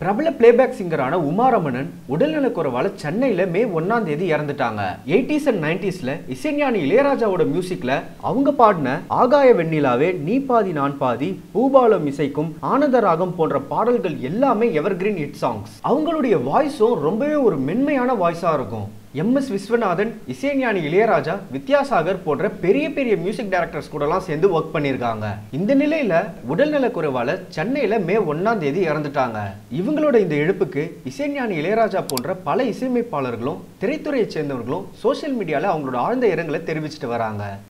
பிரபல பிளேபேக் சிங்கரான உமாரமணன் உடல்நலக்குறைவால சென்னையில மே ஒன்னாம் தேதி இறந்துட்டாங்க எயிட்டிஸ் அண்ட் நைன்டிஸ்ல இசைஞானி இளையராஜாவோட மியூசிக்ல அவங்க பாடின ஆகாய வெண்ணிலாவே நீ பாதி நான் பாதி பூபாலம் இசைக்கும் ஆனந்த ராகம் போன்ற பாடல்கள் எல்லாமே எவர்கிரீன் ஹிட் சாங்ஸ் அவங்களுடைய வாய்ஸும் ரொம்பவே ஒரு மென்மையான வாய்ஸா இருக்கும் எம் எஸ் விஸ்வநாதன் இசைஞானி இளையராஜா வித்யாசாகர் போன்ற பெரிய பெரிய மியூசிக் டைரக்டர்ஸ் கூடலாம் சேர்ந்து ஒர்க் பண்ணியிருக்காங்க இந்த நிலையில உடல்நலக்குறைவால சென்னையில மே ஒன்னாம் தேதி இறந்துட்டாங்க இவங்களோட இந்த இழப்புக்கு இசைஞானி இளையராஜா போன்ற பல இசையமைப்பாளர்களும் திரைத்துறையை சேர்ந்தவர்களும் சோஷியல் மீடியால அவங்களோட ஆழ்ந்த இரங்கலை தெரிவிச்சிட்டு வராங்க